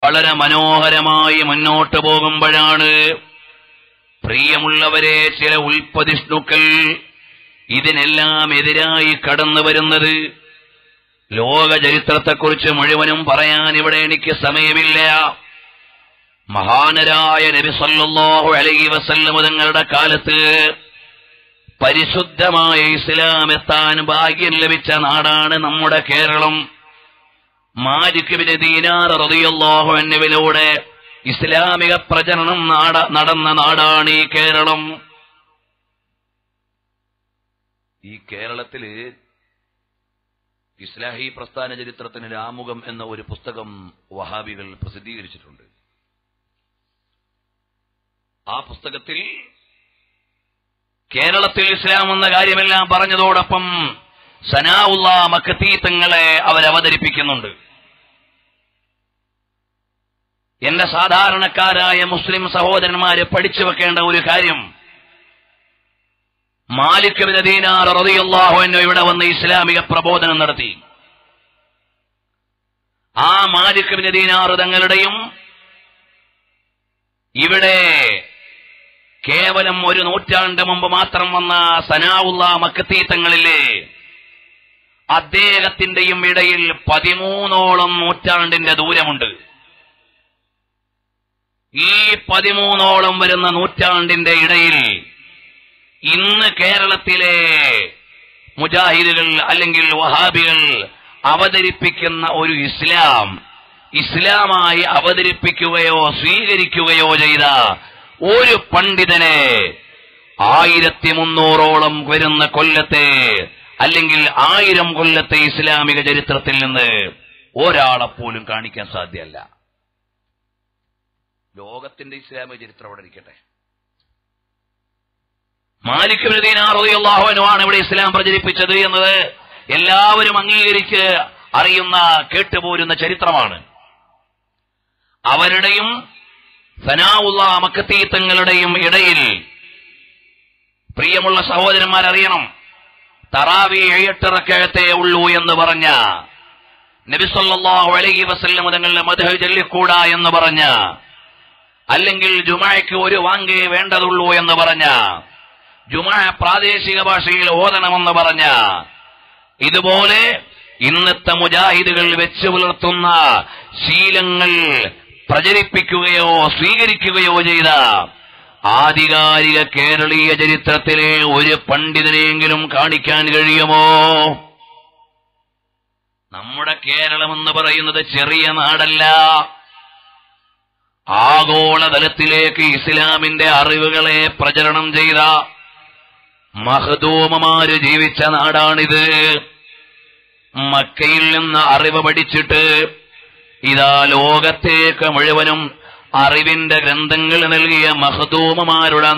വളരെ മനോഹരമായി മുന്നോട്ട് പോകുമ്പോഴാണ് പ്രിയമുള്ളവരെ ചില ഉൽപ്പതിഷ്ണുക്കൾ ഇതിനെല്ലാം എതിരായി കടന്നു വരുന്നത് ലോക ചരിത്രത്തെക്കുറിച്ച് മുഴുവനും പറയാൻ ഇവിടെ എനിക്ക് സമയമില്ല മഹാനരായ നബി സല്ലല്ലാഹു അലൈഹി വസല്ലം തങ്ങളുടെ കാലത്ത് പരിശുദ്ധമായ ഇസ്ലാം എത്താൻ ഭാഗ്യം ലഭിച്ച നാടാണ് നമ്മുടെ കേരളം മാലിക് ബിൻ ദീനാർ റളിയല്ലാഹു അൻഹുവിലൂടെ ഇസ്ലാമിക പ്രചരണം നാട നടന്ന നാടാണ് ഈ കേരളം ഈ കേരളത്തില് ഇസ്ലാഹി പ്രസ്ഥാന ചരിത്രത്തിന് രാമുഖം എന്ന ഒരു പുസ്തകം വഹാബികൾ പ്രസിദ്ധീകരിച്ചിട്ടുണ്ട് ആ പുസ്തകത്തിൽ കേരളത്തിൽ ഇസ്ലാം എന്ന കാര്യമെല്ലാം പറഞ്ഞതോടൊപ്പം സനാഉള്ള മക്കത്തീത്തങ്ങളെ അവരവതരിപ്പിക്കുന്നുണ്ട് എന്റെ സാധാരണക്കാരായ മുസ്ലിം സഹോദരന്മാരെ പഠിച്ചു വെക്കേണ്ട ഒരു കാര്യം മാലിക് ബിൻ ദീനാർ റളിയല്ലാഹു അൻഹു ഇവിടെ വന്ന് ഇസ്ലാമിക പ്രബോധനം നടത്തി ആ മാലിക് ബിൻ ദീനാർ തങ്ങളുടെയും ഇവിടെ കേവലം ഒരു നൂറ്റാണ്ട് മുമ്പ് മാത്രം വന്ന സനാവുള്ള മക്കത്തീത്തങ്ങളിലെ അദ്ദേഹത്തിന്റെയും ഇടയിൽ പതിമൂന്നോളം നൂറ്റാണ്ടിന്റെ ദൂരമുണ്ട് ഈ പതിമൂന്നോളം വരുന്ന നൂറ്റാണ്ടിന്റെ ഇടയിൽ ഇന്ന് കേരളത്തിലെ മുജാഹിദുകൾ അല്ലെങ്കിൽ വഹാബികൾ അവതരിപ്പിക്കുന്ന ഒരു ഇസ്ലാം ഇസ്ലാമായി അവതരിപ്പിക്കുകയോ സ്വീകരിക്കുകയോ ചെയ്ത ഒരു പണ്ഡിതനെ ആയിരത്തി മുന്നൂറോളം വരുന്ന കൊല്ലത്തെ അല്ലെങ്കിൽ ആയിരം കൊല്ലത്തെ ഇസ്ലാമിക ചരിത്രത്തിൽ നിന്ന് ഒരാളെപ്പോലും കാണിക്കാൻ സാധ്യമല്ല ലോകത്തിന്റെ ഇസ്ലാമിക ചരിത്രം അവിടെ ഇരിക്കട്ടെ മാലിക് ആണ് ഇവിടെ ഇസ്ലാം പ്രചരിപ്പിച്ചത് എന്നത് എല്ലാവരും അംഗീകരിച്ച് അറിയുന്ന കേട്ടുപോരുന്ന ചരിത്രമാണ് അവരുടെയും സനാവുള്ള മക്കത്തീത്തങ്ങളുടെയും ഇടയിൽ പ്രിയമുള്ള സഹോദരന്മാരറിയണം തറാവി എട്ടറക്കഴത്തേ ഉള്ളൂ എന്ന് പറഞ്ഞ നബിസല്ലാഹു അലൈഹി വസല്ലം തങ്ങളുടെ മധു ചൊല്ലിക്കൂടാ എന്ന് പറഞ്ഞ അല്ലെങ്കിൽ ജുമായ്ക്ക് ഒരു വാങ്കേ വേണ്ടതുള്ളൂ എന്ന് പറഞ്ഞ ജുമാ പ്രാദേശിക ഭാഷയിൽ ഓതണമെന്ന് പറഞ്ഞ ഇതുപോലെ ഇന്നത്തെ മുജാഹിദുകൾ വെച്ചു പുലർത്തുന്ന ശീലങ്ങൾ പ്രചരിപ്പിക്കുകയോ സ്വീകരിക്കുകയോ ചെയ്ത ആധികാരിക കേരളീയ ചരിത്രത്തിലെ ഒരു പണ്ഡിതനെയെങ്കിലും കാണിക്കാൻ കഴിയുമോ നമ്മുടെ കേരളം എന്ന് പറയുന്നത് ചെറിയ നാടല്ല ആഗോളതലത്തിലേക്ക് ഇസ്ലാമിന്റെ അറിവുകളെ പ്രചരണം ചെയ്ത മഹദൂമമാര് ജീവിച്ച നാടാണിത് മക്കയിൽ നിന്ന് അറിവ് പഠിച്ചിട്ട് ഇതാ ലോകത്തേക്ക് മുഴുവനും അറിവിന്റെ ഗ്രന്ഥങ്ങൾ നൽകിയ മഹദൂമമാരുടെ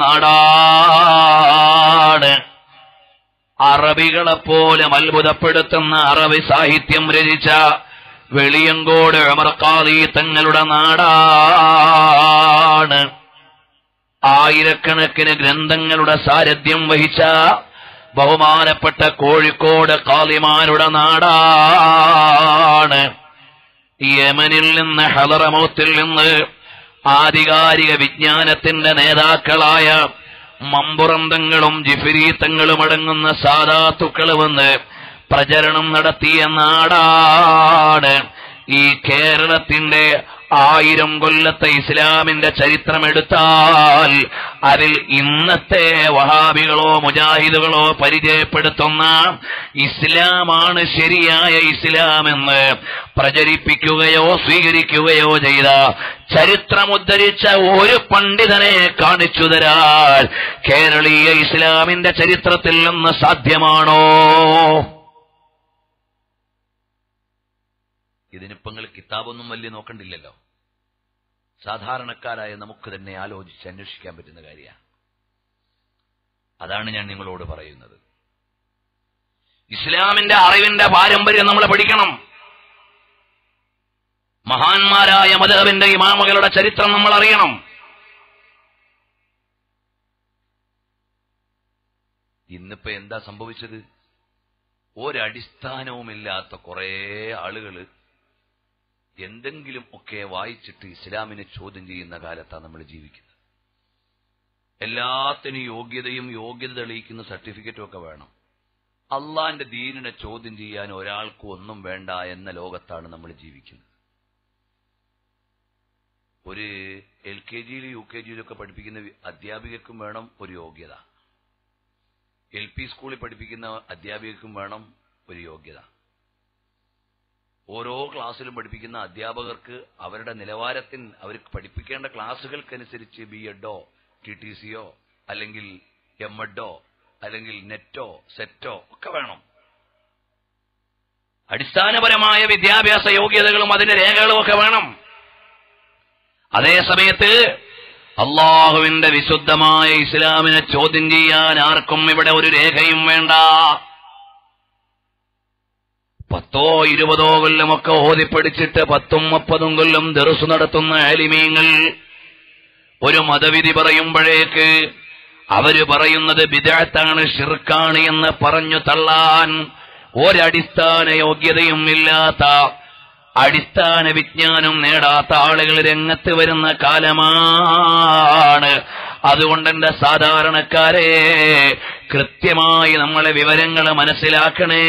നാടാണ് അറബികളെപ്പോലെ അത്ഭുതപ്പെടുത്തുന്ന അറബി സാഹിത്യം രചിച്ച വെളിയങ്കോട് ഉമർക്കാദി തങ്ങളുടെ നാടാണ് ആയിരക്കണക്കിന് ഗ്രന്ഥങ്ങളുടെ സാരഥ്യം വഹിച്ച ബഹുമാനപ്പെട്ട കോഴിക്കോട് കാളിമാരുടെ നാടാണ് യമനിൽ നിന്ന് ഹലറമൗത്തിൽ നിന്ന് ആധികാരിക വിജ്ഞാനത്തിന്റെ നേതാക്കളായ മമ്പുറന്തങ്ങളും ജിഫിരീത്തങ്ങളും അടങ്ങുന്ന സാധാത്തുക്കൾ വന്ന് പ്രചരണം നടത്തിയ നാടാണ് ഈ കേരളത്തിന്റെ ആയിരം കൊല്ലത്തെ ഇസ്ലാമിന്റെ ചരിത്രമെടുത്താൽ അതിൽ ഇന്നത്തെ വഹാബികളോ മുജാഹിദുകളോ പരിചയപ്പെടുത്തുന്ന ഇസ്ലാമാണ് ശരിയായ ഇസ്ലാമെന്ന് പ്രചരിപ്പിക്കുകയോ സ്വീകരിക്കുകയോ ചെയ്ത ചരിത്രമുദ്ധരിച്ച ഒരു പണ്ഡിതനെ കാണിച്ചു തരാൻ കേരളീയ ഇസ്ലാമിന്റെ ചരിത്രത്തിൽ നിന്ന് സാധ്യമാണോ ഇതിനിപ്പോ നിങ്ങൾ കിതാബൊന്നും വലിയ നോക്കണ്ടില്ലല്ലോ സാധാരണക്കാരായ നമുക്ക് തന്നെ ആലോചിച്ച് അന്വേഷിക്കാൻ പറ്റുന്ന കാര്യമാണ് അതാണ് ഞാൻ നിങ്ങളോട് പറയുന്നത് ഇസ്ലാമിന്റെ അറിവിന്റെ പാരമ്പര്യം നമ്മൾ പഠിക്കണം മഹാന്മാരായ മതബിന്റെ ഇമാമകളുടെ ചരിത്രം നമ്മൾ അറിയണം ഇന്നിപ്പോ എന്താ സംഭവിച്ചത് ഒരടിസ്ഥാനവുമില്ലാത്ത കുറെ ആളുകള് എന്തെങ്കിലും ഒക്കെ വായിച്ചിട്ട് ഇസ്ലാമിനെ ചോദ്യം ചെയ്യുന്ന കാലത്താണ് നമ്മൾ ജീവിക്കുന്നത് എല്ലാത്തിനും യോഗ്യതയും യോഗ്യത തെളിയിക്കുന്ന സർട്ടിഫിക്കറ്റും ഒക്കെ വേണം അള്ളാന്റെ ദീനിനെ ചോദ്യം ചെയ്യാൻ ഒരാൾക്കും ഒന്നും വേണ്ട എന്ന ലോകത്താണ് നമ്മൾ ജീവിക്കുന്നത് ഒരു എൽ കെ ജിയിലും യു കെ ജിയിലും ഒക്കെ പഠിപ്പിക്കുന്ന അധ്യാപികർക്കും വേണം ഒരു യോഗ്യത എൽ പി സ്കൂളിൽ പഠിപ്പിക്കുന്ന അധ്യാപികർക്കും വേണം ഒരു യോഗ്യത ഓരോ ക്ലാസ്സിലും പഠിപ്പിക്കുന്ന അധ്യാപകർക്ക് അവരുടെ നിലവാരത്തിന് അവർക്ക് പഠിപ്പിക്കേണ്ട ക്ലാസ്സുകൾക്കനുസരിച്ച് ബി എഡോ ടി ടി സിയോ അല്ലെങ്കിൽ എം എഡോ അല്ലെങ്കിൽ നെറ്റോ സെറ്റോ ഒക്കെ വേണം അടിസ്ഥാനപരമായ വിദ്യാഭ്യാസ യോഗ്യതകളും അതിന്റെ രേഖകളും ഒക്കെ വേണം അതേ സമയത്ത് അള്ളാഹുവിന്റെ വിശുദ്ധമായ ഇസ്ലാമിനെ ചോദ്യം ചെയ്യാൻ ആർക്കും ഇവിടെ ഒരു രേഖയും വേണ്ട പത്തോ ഇരുപതോ കൊല്ലമൊക്കെ ഓതിപ്പടിച്ചിട്ട് പത്തും മുപ്പതും കൊല്ലം ദെറുസു നടത്തുന്ന ആലിമീങ്ങൾ ഒരു മതവിധി പറയുമ്പോഴേക്ക് അവര് പറയുന്നത് ബിദാത്താണ് ഷിർക്കാണ് എന്ന് പറഞ്ഞു തള്ളാൻ ഒരടിസ്ഥാന യോഗ്യതയും ഇല്ലാത്ത അടിസ്ഥാന വിജ്ഞാനം നേടാത്ത ആളുകൾ രംഗത്ത് വരുന്ന കാലമാണ് അതുകൊണ്ട് എന്റെ സാധാരണക്കാരെ കൃത്യമായി നമ്മളെ വിവരങ്ങൾ മനസ്സിലാക്കണേ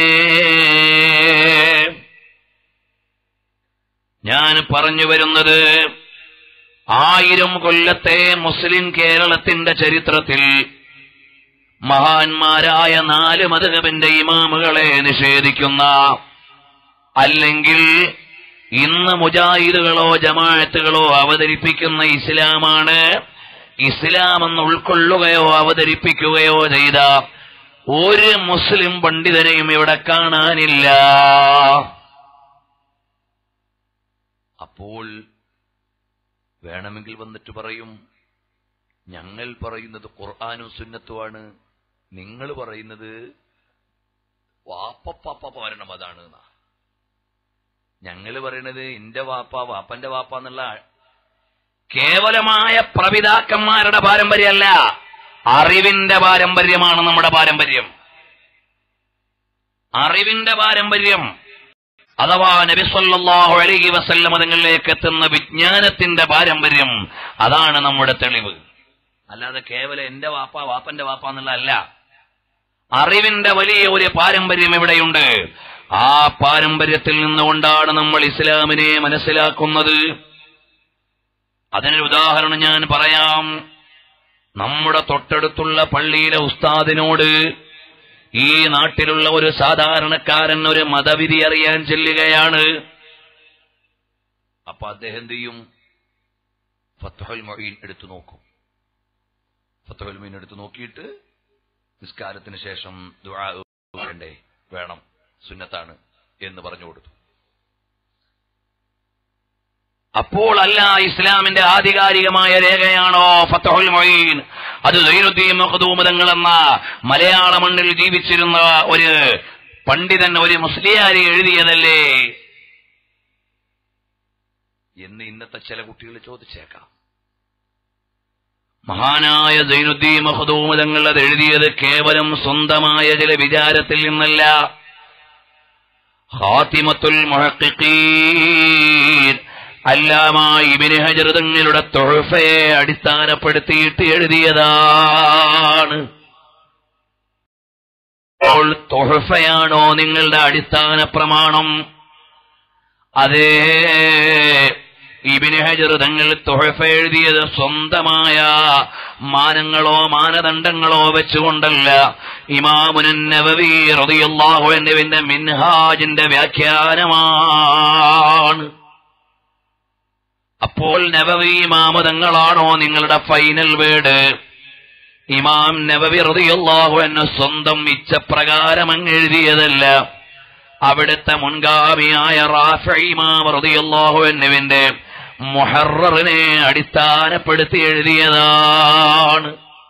ഞാൻ പറഞ്ഞു വരുന്നത് ആയിരം കൊല്ലത്തെ മുസ്ലിം കേരളത്തിന്റെ ചരിത്രത്തിൽ മഹാന്മാരായ നാല് മതകബിന്റെ ഇമാമുകളെ നിഷേധിക്കുന്ന അല്ലെങ്കിൽ ഇന്ന് മുജാഹിദുകളോ ജമാഅത്തുകളോ അവതരിപ്പിക്കുന്ന ഇസ്ലാമാണ് ഇസ്ലാം എന്ന് ഉൾക്കൊള്ളുകയോ അവതരിപ്പിക്കുകയോ ചെയ്ത ഒരു മുസ്ലിം പണ്ഡിതനെയും ഇവിടെ കാണാനില്ല അപ്പോൾ വേണമെങ്കിൽ വന്നിട്ട് പറയും ഞങ്ങൾ പറയുന്നത് ഖുർആാനും സുന്നത്തുമാണ് നിങ്ങൾ പറയുന്നത് വാപ്പപ്പാപ്പ വരണം അതാണ് എന്നാ ഞങ്ങൾ പറയണത് എന്റെ വാപ്പ വാപ്പന്റെ വാപ്പ എന്നുള്ള കേവലമായ പ്രപിതാക്കന്മാരുടെ പാരമ്പര്യമല്ല അറിവിന്റെ പാരമ്പര്യമാണ് നമ്മുടെ പാരമ്പര്യം അറിവിന്റെ പാരമ്പര്യം അഥവാ നബിസ്വല്ലാഹു അലൈഹി വസല്ലമ തങ്ങളിലേക്ക് എത്തുന്ന വിജ്ഞാനത്തിന്റെ പാരമ്പര്യം അതാണ് നമ്മുടെ തെളിവ് അല്ലാതെ കേവലം എന്റെ വാപ്പ വാപ്പന്റെ വാപ്പ എന്നുള്ളതല്ല അറിവിന്റെ വലിയ ഒരു പാരമ്പര്യം ഇവിടെയുണ്ട് ആ പാരമ്പര്യത്തിൽ നിന്നുകൊണ്ടാണ് നമ്മൾ ഇസ്ലാമിനെ മനസ്സിലാക്കുന്നത് അതിനൊരു ഉദാഹരണം ഞാൻ പറയാം നമ്മുടെ തൊട്ടടുത്തുള്ള പള്ളിയിലെ ഉസ്താദിനോട് ഈ നാട്ടിലുള്ള ഒരു സാധാരണക്കാരൻ ഒരു മതവിധി അറിയാൻ ചെല്ലുകയാണ് അപ്പൊ അദ്ദേഹം എന്ത് ചെയ്യും ഫത്തുഹൽ മൊയ്ൻ എടുത്തു നോക്കും ഫത്തുഹൽ മൊയ്ൻ എടുത്തു നോക്കിയിട്ട് നിസ്കാരത്തിന് ശേഷം ദുആ വേണ്ടേ വേണം സുന്നത്താണ് എന്ന് പറഞ്ഞു കൊടുത്തു അപ്പോൾ അല്ല ഇസ്ലാമിന്റെ ആധികാരികമായ രേഖയാണോ ഫത്തഹുൽ മൊയ്ൻ അത് സൈനുദ്ദീൻ മഖദൂമതങ്ങൾ എന്ന മലയാള മണ്ണിൽ ജീവിച്ചിരുന്ന ഒരു പണ്ഡിതൻ ഒരു മുസ്ലിയാരി എഴുതിയതല്ലേ എന്ന് ഇന്നത്തെ ചില കുട്ടികൾ ചോദിച്ചേക്കാം മഹാനായ സൈനുദ്ദീൻ മഹദൂമതങ്ങൾ അത് എഴുതിയത് കേവലം സ്വന്തമായ ചില വിചാരത്തിൽ നിന്നല്ല ഹാത്തിമത്തുൽ മുഹഖിഖീൻ അല്ലാമ ഇബിന് ഹജർ തങ്ങളുടെ തൊഴഫയെ അടിസ്ഥാനപ്പെടുത്തിയിട്ട് എഴുതിയതാണ് അപ്പോൾ തൊഴഫയാണോ നിങ്ങളുടെ അടിസ്ഥാന പ്രമാണം അതേ ഇബിന് ഹജർ തങ്ങൾ തൊഴഫ എഴുതിയത് സ്വന്തമായ മാനങ്ങളോ മാനദണ്ഡങ്ങളോ വെച്ചുകൊണ്ടല്ല ഇമാമുനൻ നബവി റളിയല്ലാഹു അൻഹുവിന്റെ മിൻഹാജിന്റെ വ്യാഖ്യാനമാണ് അപ്പോൾ നബവി ഇമാമതങ്ങളാണോ നിങ്ങളുടെ ഫൈനൽ വേർഡ് ഇമാം നബവി റളിയല്ലാഹു അൻഹു സ്വന്തം ഇച്ഛപ്രകാരം അങ്ങ് എഴുതിയതല്ല അവിടുത്തെ മുൻഗാമിയായ റാഫി ഇമാം റളിയല്ലാഹു അൻഹുവിന്റെ മുഹററിനെ അടിസ്ഥാനപ്പെടുത്തി എഴുതിയതാണ്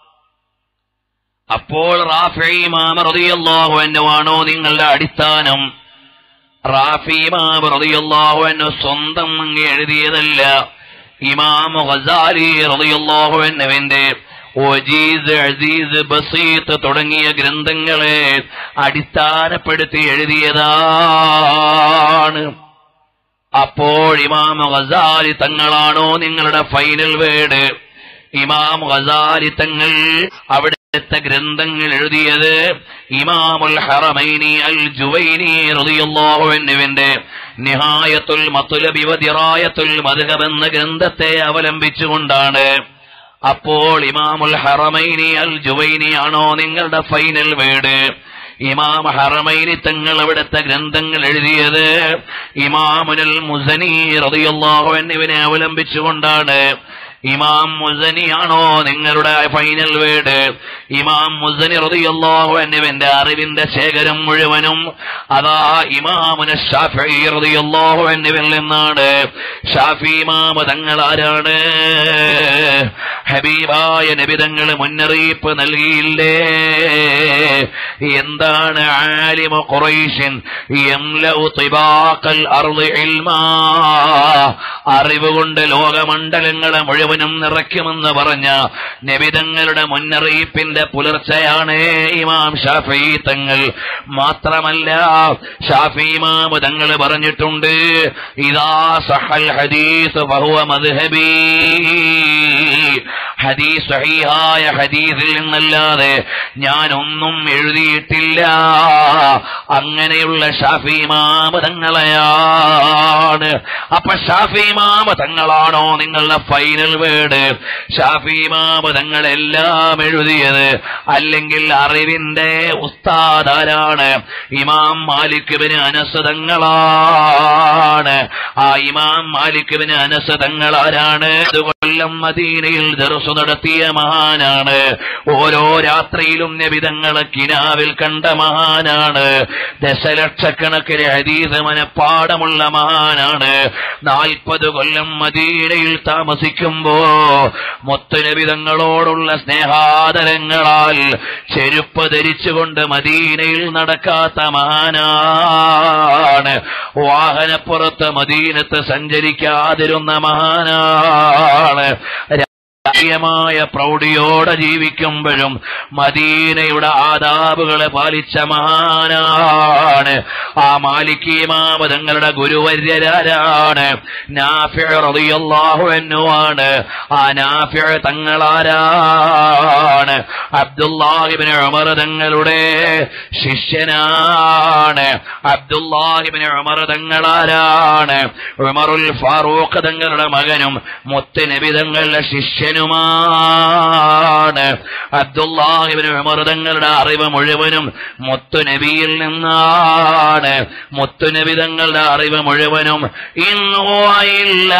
അപ്പോൾ റാഫി ഇമാം റളിയല്ലാഹു അൻഹു ആണോ നിങ്ങളുടെ അടിസ്ഥാനം റാഫി ഇമാം റളിയല്ലാഹു അൻഹു സ്വന്തം അങ്ങ് എഴുതിയതല്ല ഇമാം ഗസാലി റളിയല്ലാഹു അൻഹുവിന്റെ ഒജീസ് അസീസ് ബസീത്ത് തുടങ്ങിയ ഗ്രന്ഥങ്ങളെ അടിസ്ഥാനപ്പെടുത്തി എഴുതിയതാണ് അപ്പോൾ ഇമാം ഗസാലി തങ്ങളാണോ നിങ്ങളുടെ ഫൈനൽ വേർഡ് ഇമാം ഗസാലി തങ്ങൾ അവിടുത്തെ ഗ്രന്ഥങ്ങൾ എഴുതിയത് ഇമാമുൽ ഹറമൈനി അൽ ജുവൈനി റളിയല്ലാഹു അൻഹുവിന്റെ നിഹായത്തുൽ മത്ലബി വ ദിറായത്തുൽ മദ്ഹബ് എന്ന ഗ്രന്ഥത്തെ അവലംബിച്ചുകൊണ്ടാണ് അപ്പോൾ ഇമാമുൽ ഹറമൈനി അൽ ജുവൈനി ആണോ നിങ്ങളുടെ ഫൈനൽ വേർഡ് ഇമാം ഹറമൈനി തങ്ങൾ അവിടുത്തെ ഗ്രന്ഥങ്ങൾ എഴുതിയത് ഇമാമുനൽ മുസനി റളിയല്ലാഹു അൻഹുവിനെ അവലംബിച്ചുകൊണ്ടാണ് ഇമാം മുസനി ആണോ നിങ്ങളുടെ ഫൈനൽ വേർഡ് ഇമാം മുസനി റളിയല്ലാഹു അൻഹുവിന്റെ അറിവിന്റെ ശേഖരം മുഴുവനും അതാ ഇമാമുന ഷാഫി റളിയല്ലാഹു അൻഹുവിൽ നിന്നാണ് ഷാഫി ഇമാം തങ്ങൾ ആരാണ് ഹബീബായ നബി തങ്ങൾ മുന്നറിയിപ്പ് നൽകിയില്ലേ എന്താണ് ആലിമ ഖുറൈശിൻ യംലഉ തിബാഖൽ അർളി ഇൽമാ അറിവ് കൊണ്ട് ലോകമണ്ഡലങ്ങളെ മുഴുവനും നിറയ്ക്കുമെന്ന് പറഞ്ഞ നബിതങ്ങളുടെ മുന്നറിയിപ്പിന്റെ പുലർച്ചയാണ് ഇമാം ഷാഫി തങ്ങൾ മാത്രമല്ല ഷാഫി ഇമാം തങ്ങൾ പറഞ്ഞിട്ടുണ്ട് ഇതാ സഹൽ ഹദീസ് ഫഹുവ മദ്ഹബി ഹദീസ് സഹീഹായ ഹദീസിൽ നിന്നല്ലാതെ ഞാനൊന്നും എഴുതിയിട്ടില്ല അങ്ങനെയുള്ള ഷാഫി ഇമാമ തങ്ങളെയാണ് അപ്പൊ ഷാഫി ഇമാമ തങ്ങളാണോ നിങ്ങളുടെ ഫൈനൽ വേർഡ് ഷാഫി ഇമാമ തങ്ങളെല്ലാം എഴുതിയത് അല്ലെങ്കിൽ അറിവിന്റെ ഉസ്താദ് ആരാണ് ഇമാം മാലിക് ബിൻ അനസ് തങ്ങളാണ് ആ ഇമാം മാലിക് ബിൻ അനസ് തങ്ങൾ ആരാണ് ഇത് കൊല്ലം മദീനയിൽ ദർസു നടത്തിയ മഹാനാണ് ഓരോ രാത്രിയിലും നബിതങ്ങളെ കിനാവിൽ കണ്ട മഹാനാണ് ദശലക്ഷക്കണക്കിന് ഹദീസ് മനപ്പാടമുള്ള മഹാനാണ് നാൽപ്പത് കൊല്ലം മദീനയിൽ താമസിക്കുമ്പോ മുത്തുനബിതങ്ങളോടുള്ള സ്നേഹാദരങ്ങളാൽ ചെരുപ്പ് ധരിച്ചുകൊണ്ട് മദീനയിൽ നടക്കാത്ത മഹാനാണ് വാഹനപ്പുറത്ത് മദീനത്ത് സഞ്ചരിക്കാതിരുന്ന മഹാനാണ് രാഷ്ട്രീയമായ പ്രൗഢിയോടെ ജീവിക്കുമ്പോഴും മദീനയുടെ ആദാബുകളെ പാലിച്ച മഹാനാണ് ആ മാലിക്കീമാമ തങ്ങളുടെ ഗുരുവര്യരാരാണ് നാഫിഅള്ളാഹുവാണ് ആ നാഫിഅ തങ്ങളാരാണ് അബ്ദുല്ലാഹിബിന് ഉമർ തങ്ങളുടെ ശിഷ്യനാണ് അബ്ദുല്ലാഹിബിന് ഉമർ തങ്ങളാരാണ് ഉമറുൽ ഫാറൂഖ് തങ്ങളുടെ മകനും മുത്ത് നബി തങ്ങളുടെ ശിഷ്യനുമാണ് അബ്ദുല്ലാഹിബിന് ഉമർ തങ്ങളുടെ അറിവ് മുഴുവനും മുത്തുനബിയിൽ നിന്നാണ് മുത്തുനബി തങ്ങളുടെ അറിവ് മുഴുവനും ഇല്ല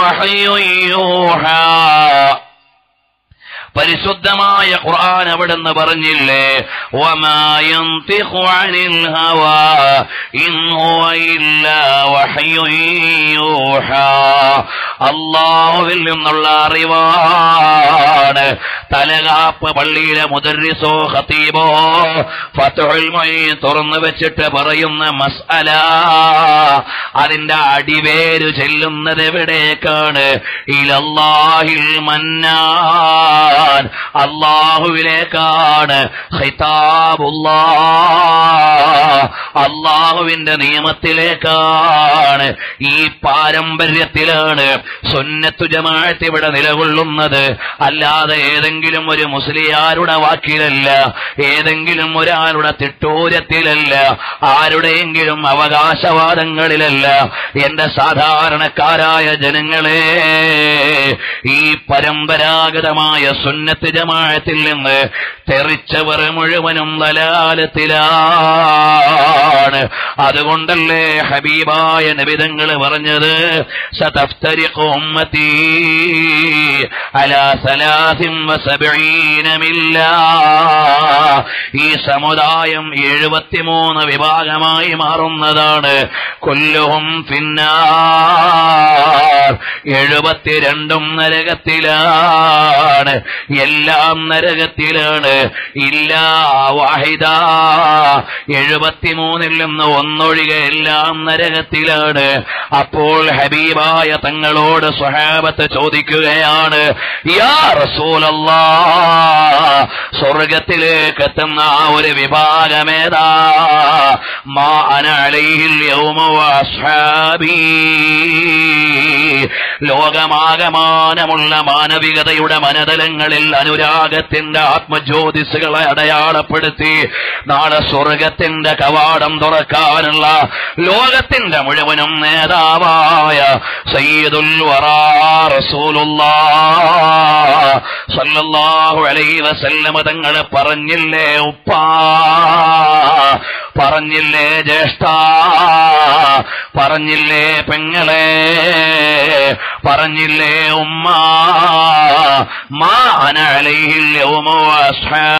പരിശുദ്ധമായ ഖുർആൻ അവിടുന്ന് പറഞ്ഞില്ലേ വമാ യൻതിഖു അനിൽ ഹവാ ഇൻ ഹുവ ഇല്ലാ വഹ്യുൻ യൂഹാ അല്ലാഹുവിൽ നിന്നുള്ള അറിവാണ് തലകാപ്പ് പള്ളിയിലെ മുദർരിസോ ഖതീബോ ഫത്ഹുൽ മൊയ്ൻ തുറന്നു വെച്ചിട്ട് പറയുന്ന മസ്അല അതിന്റെ അടിവേര് ചെല്ലുന്നത് എവിടേക്കാണ് ഇലല്ലാഹിൽ മന്നാൻ അള്ളാഹുവിലേക്കാണ് ഖിതാബുല്ലാ അള്ളാഹുവിന്റെ നിയമത്തിലേക്കാണ് ഈ പാരമ്പര്യത്തിലാണ് സുന്നത്തു ജമാഅത്ത് ഇവിടെ നിലകൊള്ളുന്നത് അല്ലാതെ ഏതെങ്കിലും ഒരു മുസ്ലിയാരുടെ വാക്കിലല്ല ഏതെങ്കിലും ഒരാളുടെ തിട്ടൂരത്തിലല്ല ആരുടെയെങ്കിലും അവകാശവാദങ്ങളിലല്ല എന്റെ സാധാരണക്കാരായ ജനങ്ങളെ ഈ പരമ്പരാഗതമായ സുന്നത്ത് ജമാഅത്തിൽ നിന്ന് തെറിച്ചവർ മുഴുവനും ലലാലത്തിലാണ് അതുകൊണ്ടല്ലേ ഹബീബായ നബിതങ്ങൾ പറഞ്ഞത് സതഫ്തരിഖു ഉമ്മത്തി അലാ സലാസിൻ വസബഈന മില്ല ഈ സമുദായം എഴുപത്തിമൂന്ന് വിഭാഗമായി മാറുന്നതാണ് കൊല്ലുഹും ഫിന്നാർ എഴുപത്തിരണ്ടും നരകത്തിലാണ് എല്ലാം നരകത്തിലാണ് ഇല്ല വാഹിദ എഴുപത്തിമൂന്നിൽ നിന്ന് ഒന്നൊഴികെ എല്ലാം നരകത്തിലാണ് അപ്പോൾ ഹബീബായ തങ്ങളോട് സ്വഹാബത്ത് ചോദിക്കുകയാണ് യാ റസൂലല്ലാ സ്വർഗത്തിലേക്ക് എത്തുന്ന ആ ഒരു വിഭാഗമേതാ മാ അന അലൈഹിൽ യൗമ വഅസ്ഹാബീ ലോകമാകമാനമുള്ള മാനവികതയുടെ മനതലങ്ങളിൽ അനുരാഗത്തിന്റെ ആത്മജ്യോതിസുകളെ അടയാളപ്പെടുത്തി നാളെ സ്വർഗത്തിന്റെ കവാടം തുറക്കാനുള്ള ലോകത്തിന്റെ മുഴുവനും നേതാവായ സയ്യിദുൽ വറാ റസൂലുള്ളാ സല്ലല്ലാഹു അലൈഹി വസല്ലമ തങ്ങൾ പറഞ്ഞില്ലേ ഉപ്പാ പറഞ്ഞില്ലേ ജ്യേഷ്ഠ പറഞ്ഞില്ലേ പെങ്ങളെ പറഞ്ഞില്ലേ ഉമ്മ മാ അന അലൈഹിൽ യൗമ വഅസ്ഹാ